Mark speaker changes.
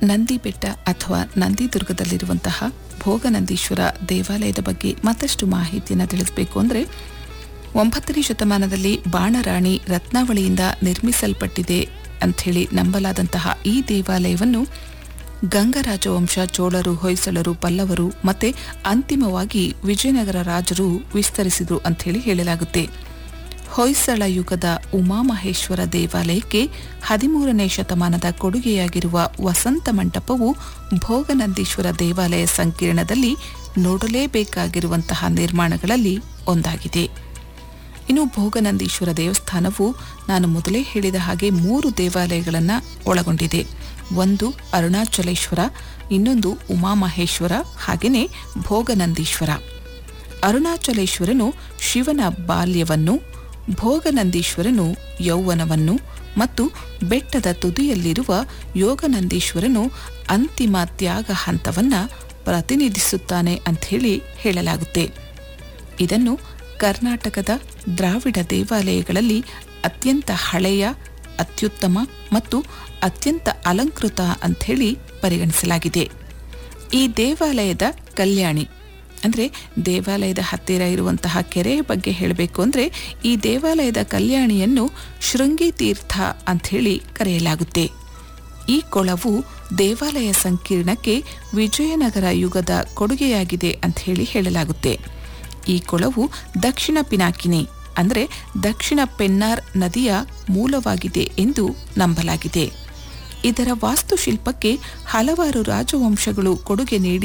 Speaker 1: ನಂದಿ ಬೆಟ್ಟ ಅಥವಾ ನಂದಿದುರ್ಗದಲ್ಲಿರುವಂತಹ ಭೋಗನಂದೀಶ್ವರ ದೇವಾಲಯದ ಬಗ್ಗೆ ಮತ್ತಷ್ಟು ಮಾಹಿತಿಯನ್ನು ತಿಳಿಸಬೇಕು ಅಂದರೆ ಒಂಬತ್ತನೇ ಶತಮಾನದಲ್ಲಿ ಬಾಣರಾಣಿ ರತ್ನಾವಳಿಯಿಂದ ನಿರ್ಮಿಸಲ್ಪಟ್ಟಿದೆ ಅಂಥೇಳಿ ನಂಬಲಾದಂತಹ ಈ ದೇವಾಲಯವನ್ನು ಗಂಗರಾಜವಂಶ ಚೋಳರು ಹೊಯ್ಸಳರು ಪಲ್ಲವರು ಮತ್ತೆ ಅಂತಿಮವಾಗಿ ವಿಜಯನಗರ ರಾಜರು ವಿಸ್ತರಿಸಿದರು ಅಂಥೇಳಿ ಹೇಳಲಾಗುತ್ತೆ ಹೊಯ್ಸಳ ಯುಗದ ಉಮಾಮಹೇಶ್ವರ ದೇವಾಲಯಕ್ಕೆ ಹದಿಮೂರನೇ ಶತಮಾನದ ಕೊಡುಗೆಯಾಗಿರುವ ವಸಂತ ಮಂಟಪವು ಭೋಗನಂದೀಶ್ವರ ದೇವಾಲಯ ಸಂಕೀರ್ಣದಲ್ಲಿ ನೋಡಲೇಬೇಕಾಗಿರುವಂತಹ ನಿರ್ಮಾಣಗಳಲ್ಲಿ ಒಂದಾಗಿದೆ ಇನ್ನು ಭೋಗನಂದೀಶ್ವರ ದೇವಸ್ಥಾನವು ನಾನು ಮೊದಲೇ ಹೇಳಿದ ಹಾಗೆ ಮೂರು ದೇವಾಲಯಗಳನ್ನು ಒಳಗೊಂಡಿದೆ ಒಂದು ಅರುಣಾಚಲೇಶ್ವರ ಇನ್ನೊಂದು ಉಮಾಮಹೇಶ್ವರ ಹಾಗೆಯೇ ಭೋಗನಂದೀಶ್ವರ ಅರುಣಾಚಲೇಶ್ವರನು ಶಿವನ ಬಾಲ್ಯವನ್ನು ಭೋಗನಂದೀಶ್ವರನು ಯೌವನವನ್ನು ಮತ್ತು ಬೆಟ್ಟದ ತುದಿಯಲ್ಲಿರುವ ಯೋಗನಂದೀಶ್ವರನು ಅಂತಿಮ ತ್ಯಾಗ ಹಂತವನ್ನು ಪ್ರತಿನಿಧಿಸುತ್ತಾನೆ ಅಂಥೇಳಿ ಹೇಳಲಾಗುತ್ತೆ ಇದನ್ನು ಕರ್ನಾಟಕದ ದ್ರಾವಿಡ ದೇವಾಲಯಗಳಲ್ಲಿ ಅತ್ಯಂತ ಹಳೆಯ ಅತ್ಯುತ್ತಮ ಮತ್ತು ಅತ್ಯಂತ ಅಲಂಕೃತ ಅಂಥೇಳಿ ಪರಿಗಣಿಸಲಾಗಿದೆ ಈ ದೇವಾಲಯದ ಕಲ್ಯಾಣಿ ಅಂದರೆ ದೇವಾಲಯದ ಹತ್ತಿರ ಇರುವಂತಹ ಕೆರೆಯ ಬಗ್ಗೆ ಹೇಳಬೇಕು ಅಂದರೆ ಈ ದೇವಾಲಯದ ಕಲ್ಯಾಣಿಯನ್ನು ಶೃಂಗಿ ತೀರ್ಥ ಅಂಥೇಳಿ ಕರೆಯಲಾಗುತ್ತೆ ಈ ಕೊಳವು ದೇವಾಲಯ ಸಂಕೀರ್ಣಕ್ಕೆ ವಿಜಯನಗರ ಯುಗದ ಕೊಡುಗೆಯಾಗಿದೆ ಅಂಥೇಳಿ ಹೇಳಲಾಗುತ್ತೆ ಈ ಕೊಳವು ದಕ್ಷಿಣ ಪಿನಾಕಿನಿ ಅಂದರೆ ದಕ್ಷಿಣ ಪೆನ್ನಾರ್ ನದಿಯ ಮೂಲವಾಗಿದೆ ಎಂದು ನಂಬಲಾಗಿದೆ ಇದರ ವಾಸ್ತುಶಿಲ್ಪಕ್ಕೆ ಹಲವಾರು ರಾಜವಂಶಗಳು ಕೊಡುಗೆ ನೀಡಿ